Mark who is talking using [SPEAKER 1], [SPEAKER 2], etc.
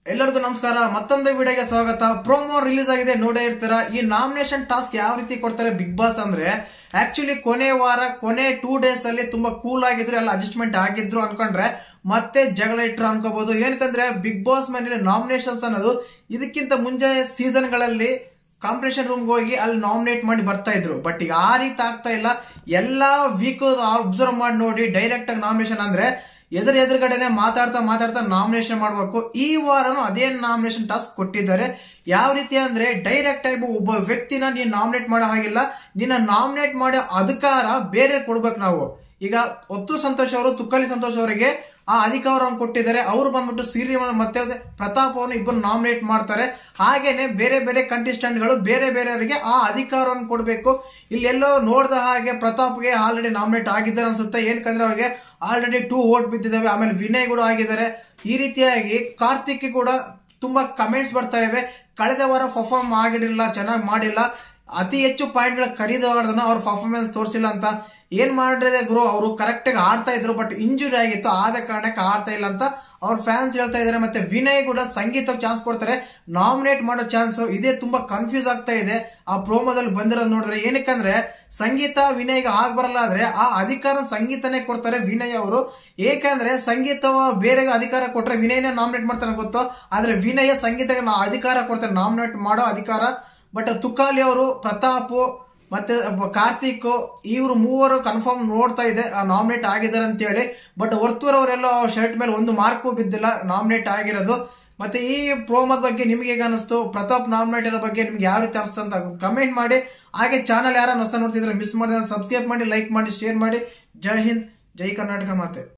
[SPEAKER 1] ಎಲ್ಲರಿಗೂ ನಮಸ್ಕಾರ ಮತ್ತೊಂದು ವಿಡಿಯೋಗೆ ಸ್ವಾಗತ ಪ್ರೋಮೋ ರಿಲೀಸ್ ಆಗಿದೆ ನೋಡೇ ಇರ್ತೀರಾ ಈ ನಾಮಿನೇಷನ್ ಟಾಸ್ಕ್ ಯಾವ ರೀತಿ ಕೊಡ್ತಾರೆ ಬಿಗ್ ಬಾಸ್ ಅಂದ್ರೆ ಆಕ್ಚುಲಿ ಕೊನೆ ವಾರ ಕೊನೆ ಟೂ ಡೇಸ್ ಅಲ್ಲಿ ತುಂಬಾ ಕೂಲ್ ಆಗಿದ್ರು ಎಲ್ಲ ಅಡ್ಜಸ್ಟ್ಮೆಂಟ್ ಆಗಿದ್ರು ಅನ್ಕೊಂಡ್ರೆ ಮತ್ತೆ ಜಗಳ ಇಟ್ರು ಅನ್ಕೋಬಹುದು ಏನಕ್ಕಂದ್ರೆ ಬಿಗ್ ಬಾಸ್ ಮೇಲೆ ನಾಮಿನೇಷನ್ಸ್ ಅನ್ನೋದು ಇದಕ್ಕಿಂತ ಮುಂಚೆ ಸೀಸನ್ ಗಳಲ್ಲಿ ಕಾಂಪಿಟೇಷನ್ ರೂಮ್ಗೆ ಹೋಗಿ ಅಲ್ಲಿ ನಾಮಿನೇಟ್ ಮಾಡಿ ಬರ್ತಾ ಇದ್ರು ಬಟ್ ಈಗ ಆ ರೀತಿ ಆಗ್ತಾ ಇಲ್ಲ ಎಲ್ಲಾ ವೀಕ್ ಅಬ್ಸರ್ವ್ ಮಾಡಿ ನೋಡಿ ಡೈರೆಕ್ಟ್ ಆಗಿ ನಾಮಿನೇಷನ್ ಅಂದ್ರೆ ಎದುರು ಎದುರುಗಡೆನೆ ಮಾತಾಡ್ತಾ ಮಾತಾಡ್ತಾ ನಾಮಿನೇಷನ್ ಮಾಡಬೇಕು ಈ ವಾರನು ಅದೇ ನಾಮಿನೇಷನ್ ಟಾಸ್ಕ್ ಕೊಟ್ಟಿದ್ದಾರೆ ಯಾವ ರೀತಿ ಅಂದ್ರೆ ಡೈರೆಕ್ಟ್ ಆಗಿ ಒಬ್ಬ ವ್ಯಕ್ತಿನ ನೀನ್ ನಾಮಿನೇಟ್ ಮಾಡೋ ಹಾಗಿಲ್ಲ ನಿನ್ನ ನಾಮಿನೇಟ್ ಮಾಡೋ ಅಧಿಕಾರ ಬೇರೆ ಕೊಡ್ಬೇಕು ನಾವು ಈಗ ಒತ್ತು ಸಂತೋಷ್ ಅವರು ತುಕ್ಕಲಿ ಸಂತೋಷ್ ಅವರಿಗೆ ಆ ಅಧಿಕಾರವನ್ನು ಕೊಟ್ಟಿದ್ದಾರೆ ಅವರು ಬಂದ್ಬಿಟ್ಟು ಸಿರಿ ಮತ್ತೆ ಪ್ರತಾಪ್ ಅವರನ್ನು ಇಬ್ಬರು ನಾಮಿನೇಟ್ ಮಾಡ್ತಾರೆ ಹಾಗೇನೆ ಬೇರೆ ಬೇರೆ ಕಂಟೆಸ್ಟೆಂಟ್ಗಳು ಬೇರೆ ಬೇರೆಯವರಿಗೆ ಆ ಅಧಿಕಾರವನ್ನು ಕೊಡಬೇಕು ಇಲ್ಲೆಲ್ಲೋ ನೋಡ್ದ ಹಾಗೆ ಪ್ರತಾಪ್ಗೆ ಆಲ್ರೆಡಿ ನಾಮಿನೇಟ್ ಆಗಿದ್ದಾರೆ ಅನ್ಸುತ್ತೆ ಏನಕ್ಕಂದ್ರೆ ಅವ್ರಿಗೆ ಆಲ್ರೆಡಿ ಟೂ ಓಟ್ ಬಿದ್ದಿದ್ದಾವೆ ಆಮೇಲೆ ವಿನಯ್ ಕೂಡ ಆಗಿದ್ದಾರೆ ಈ ರೀತಿಯಾಗಿ ಕಾರ್ತಿಕ್ ಕೂಡ ತುಂಬಾ ಕಮೆಂಟ್ಸ್ ಬರ್ತಾ ಇವೆ ಕಳೆದ ವಾರ ಪರ್ಫಾರ್ಮ್ ಆಗಿರಲಿಲ್ಲ ಚೆನ್ನಾಗಿ ಮಾಡಿಲ್ಲ ಅತಿ ಹೆಚ್ಚು ಪಾಯಿಂಟ್ಗಳ ಕರೀದವ್ರದನ್ನ ಅವ್ರ ಪರ್ಫಾರ್ಮೆನ್ಸ್ ತೋರಿಸಿಲ್ಲ ಅಂತ ಏನ್ ಮಾಡಿದೆ ಗುರು ಅವರು ಕರೆಕ್ಟ್ ಆಗಿ ಆಡ್ತಾ ಇದ್ರು ಬಟ್ ಇಂಜುರಿ ಆಗಿತ್ತು ಆದ ಕಾರಣಕ್ಕೆ ಆಡ್ತಾ ಇಲ್ಲ ಅಂತ ಅವ್ರ ಫ್ಯಾನ್ಸ್ ಹೇಳ್ತಾ ಇದಾರೆ ಮತ್ತೆ ವಿನಯ್ ಕೂಡ ಸಂಗೀತಕ್ಕೆ ಚಾನ್ಸ್ ಕೊಡ್ತಾರೆ ನಾಮಿನೇಟ್ ಮಾಡೋ ಚಾನ್ಸ್ ಇದೇ ತುಂಬಾ ಕನ್ಫ್ಯೂಸ್ ಆಗ್ತಾ ಇದೆ ಆ ಪ್ರೋಮೋದಲ್ಲಿ ಬಂದಿರೋದು ನೋಡಿದ್ರೆ ಏನಕ್ಕಂದ್ರೆ ಸಂಗೀತ ವಿನಯ್ಗೆ ಆಗ್ ಬರಲ್ಲ ಆದ್ರೆ ಆ ಅಧಿಕಾರ ಸಂಗೀತನೇ ಕೊಡ್ತಾರೆ ವಿನಯ್ ಅವರು ಏಕೆಂದ್ರೆ ಸಂಗೀತ ಬೇರೆ ಅಧಿಕಾರ ಕೊಟ್ರೆ ವಿನಯನೇ ನಾಮಿನೇಟ್ ಮಾಡ್ತಾರೆ ಗೊತ್ತೋ ಆದ್ರೆ ವಿನಯ ಸಂಗೀತಕ್ಕೆ ನಾ ಅಧಿಕಾರ ಕೊಡ್ತಾರೆ ನಾಮಿನೇಟ್ ಮಾಡೋ ಅಧಿಕಾರ ಬಟ್ ತುಕಾಲಿ ಅವರು ಪ್ರತಾಪ್ ಮತ್ತೆ ಕಾರ್ತಿಕ್ ಇವರು ಮೂವರು ಕನ್ಫರ್ಮ್ ನೋಡ್ತಾ ಇದೆ ನಾಮಿನೇಟ್ ಆಗಿದ್ದಾರೆ ಅಂತ ಹೇಳಿ ಬಟ್ ವರ್ತೂರ್ ಅವರೆಲ್ಲ ಶರ್ಟ್ ಮೇಲೆ ಒಂದು ಮಾರ್ಕು ಬಿದ್ದಿಲ್ಲ ನಾಮಿನೇಟ್ ಆಗಿರೋದು ಮತ್ತೆ ಈ ಪ್ರೋಮೋದ ಬಗ್ಗೆ ನಿಮ್ಗೆ ಹೇಗೆ ಅನಿಸ್ತು ಪ್ರತಾಪ್ ನಾಮಿನೇಟ್ ಇರೋ ಬಗ್ಗೆ ನಿಮ್ಗೆ ಯಾವ ರೀತಿ ಅನಿಸ್ತು ಅಂತ ಕಮೆಂಟ್ ಮಾಡಿ ಹಾಗೆ ಚಾನಲ್ ಯಾರನ್ನ ಹೊಸ ನೋಡ್ತಿದ್ರೆ ಮಿಸ್ ಮಾಡಿದ್ರೆ ಸಬ್ಸ್ಕ್ರೈಬ್ ಮಾಡಿ ಲೈಕ್ ಮಾಡಿ ಶೇರ್ ಮಾಡಿ ಜೈ ಹಿಂದ್ ಜೈ ಕರ್ನಾಟಕ ಮಾತೆ